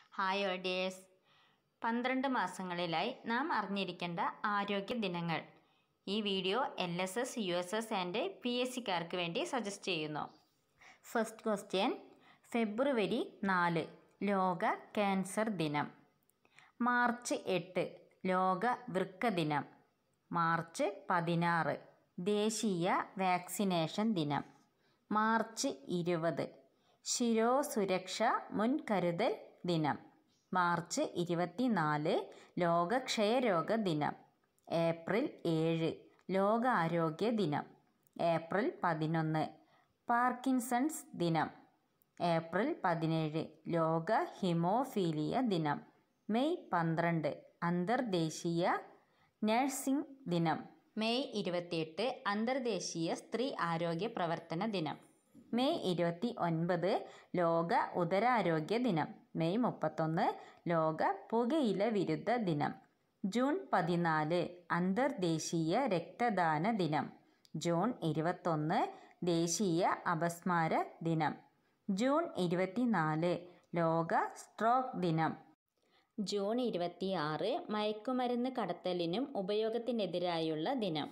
hi ഓഡിയേഴ്സ് പന്ത്രണ്ട് മാസങ്ങളിലായി നാം അറിഞ്ഞിരിക്കേണ്ട ആരോഗ്യ ദിനങ്ങൾ ഈ video L S S U S S and P S സിക്കാർക്ക് വേണ്ടി സജസ്റ്റ് ചെയ്യുന്നു ഫസ്റ്റ് ക്വസ്റ്റ്യൻ ഫെബ്രുവരി നാല് ലോക ക്യാൻസർ ദിനം മാർച്ച് എട്ട് ലോക വൃക്ക ദിനം മാർച്ച് പതിനാറ് ദേശീയ വാക്സിനേഷൻ ദിനം മാർച്ച് ഇരുപത് ശിരോസുരക്ഷ മുൻകരുതൽ ദിനം മാർച്ച് ഇരുപത്തിനാല് ലോക ക്ഷയരോഗ ദിനം ഏപ്രിൽ ഏഴ് ലോകാരോഗ്യ ദിനം ഏപ്രിൽ പതിനൊന്ന് പാർക്കിൻസൺസ് ദിനം ഏപ്രിൽ പതിനേഴ് ലോക ഹിമോഫീലിയ ദിനം മെയ് പന്ത്രണ്ട് അന്തർദേശീയ നഴ്സിംഗ് ദിനം മെയ് ഇരുപത്തിയെട്ട് അന്തർദേശീയ സ്ത്രീ ആരോഗ്യ പ്രവർത്തന ദിനം മെയ് ഇരുപത്തി ഒൻപത് ലോക ഉദരാരോഗ്യ ദിനം മെയ് മുപ്പത്തൊന്ന് ലോക പുകയില വിരുദ്ധ ദിനം ജൂൺ പതിനാല് അന്തർദേശീയ രക്തദാന ദിനം ജൂൺ ഇരുപത്തൊന്ന് ദേശീയ അപസ്മാര ദിനം ജൂൺ ഇരുപത്തിനാല് ലോക സ്ട്രോക്ക് ദിനം ജൂൺ ഇരുപത്തിയാറ് മയക്കുമരുന്ന് കടത്തലിനും ഉപയോഗത്തിനെതിരായുള്ള ദിനം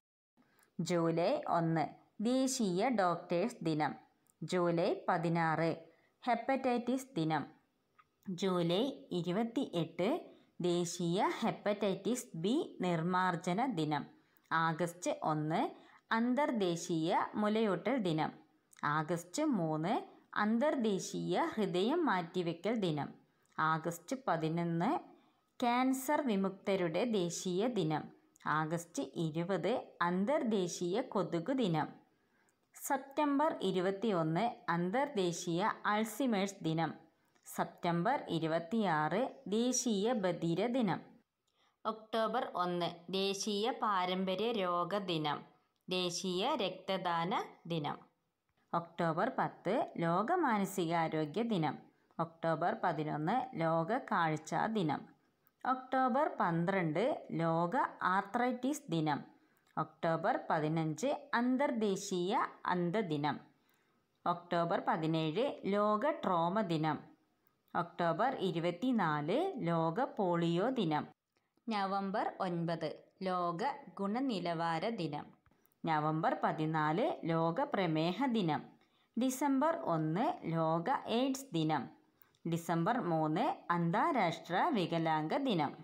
ജൂലൈ ഒന്ന് ദേശീയ ഡോക്ടേഴ്സ് ദിനം ജൂലൈ പതിനാറ് ഹെപ്പറ്റൈറ്റിസ് ദിനം ജൂലൈ ഇരുപത്തി എട്ട് ദേശീയ ഹെപ്പറ്റൈറ്റിസ് ബി നിർമ്മാർജ്ജന ദിനം ആഗസ്റ്റ് ഒന്ന് അന്തർദേശീയ മുലയൂട്ടൽ ദിനം ആഗസ്റ്റ് മൂന്ന് അന്തർദേശീയ ഹൃദയം മാറ്റിവെക്കൽ ദിനം ആഗസ്റ്റ് പതിനൊന്ന് ക്യാൻസർ വിമുക്തരുടെ ദേശീയ ദിനം ആഗസ്റ്റ് ഇരുപത് അന്തർദേശീയ കൊതുക് ദിനം സെപ്റ്റംബർ ഇരുപത്തിയൊന്ന് അന്തർദേശീയ അൾസിമേഴ്സ് ദിനം സെപ്റ്റംബർ ഇരുപത്തിയാറ് ദേശീയ ബധിര ദിനം ഒക്ടോബർ ഒന്ന് ദേശീയ പാരമ്പര്യ രോഗ ദിനം ദേശീയ രക്തദാന ദിനം ഒക്ടോബർ പത്ത് ലോക മാനസികാരോഗ്യ ദിനം ഒക്ടോബർ പതിനൊന്ന് ലോക കാഴ്ച ദിനം ഒക്ടോബർ പന്ത്രണ്ട് ലോക ആർത്രൈറ്റിസ് ദിനം ഒക്ടോബർ പതിനഞ്ച് അന്തർദേശീയ അന്ധദിനം ഒക്ടോബർ പതിനേഴ് ലോക ട്രോമ ദിനം ഒക്ടോബർ ഇരുപത്തിനാല് ലോക പോളിയോ ദിനം നവംബർ ഒൻപത് ലോക ഗുണനിലവാര ദിനം നവംബർ പതിനാല് ലോക പ്രമേഹ ദിനം ഡിസംബർ ഒന്ന് ലോക എയ്ഡ്സ് ദിനം ഡിസംബർ മൂന്ന് അന്താരാഷ്ട്ര വികലാംഗ ദിനം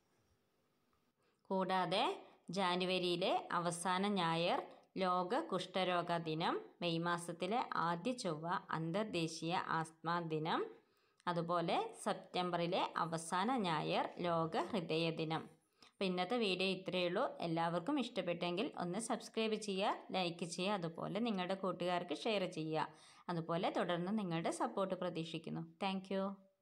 കൂടാതെ ജാനുവരിയിലെ അവസാന ഞായർ ലോക കുഷ്ഠരോഗ ദിനം മെയ് മാസത്തിലെ ആദ്യ ചൊവ്വ അന്തർദേശീയ ആസ്മ ദിനം അതുപോലെ സെപ്റ്റംബറിലെ അവസാന ഞായർ ലോക ഹൃദയ ദിനം അപ്പോൾ ഇന്നത്തെ വീഡിയോ ഇത്രയേ ഉള്ളൂ എല്ലാവർക്കും ഇഷ്ടപ്പെട്ടെങ്കിൽ ഒന്ന് സബ്സ്ക്രൈബ് ചെയ്യുക ലൈക്ക് ചെയ്യുക അതുപോലെ നിങ്ങളുടെ കൂട്ടുകാർക്ക് ഷെയർ ചെയ്യുക അതുപോലെ തുടർന്ന് നിങ്ങളുടെ സപ്പോർട്ട് പ്രതീക്ഷിക്കുന്നു താങ്ക്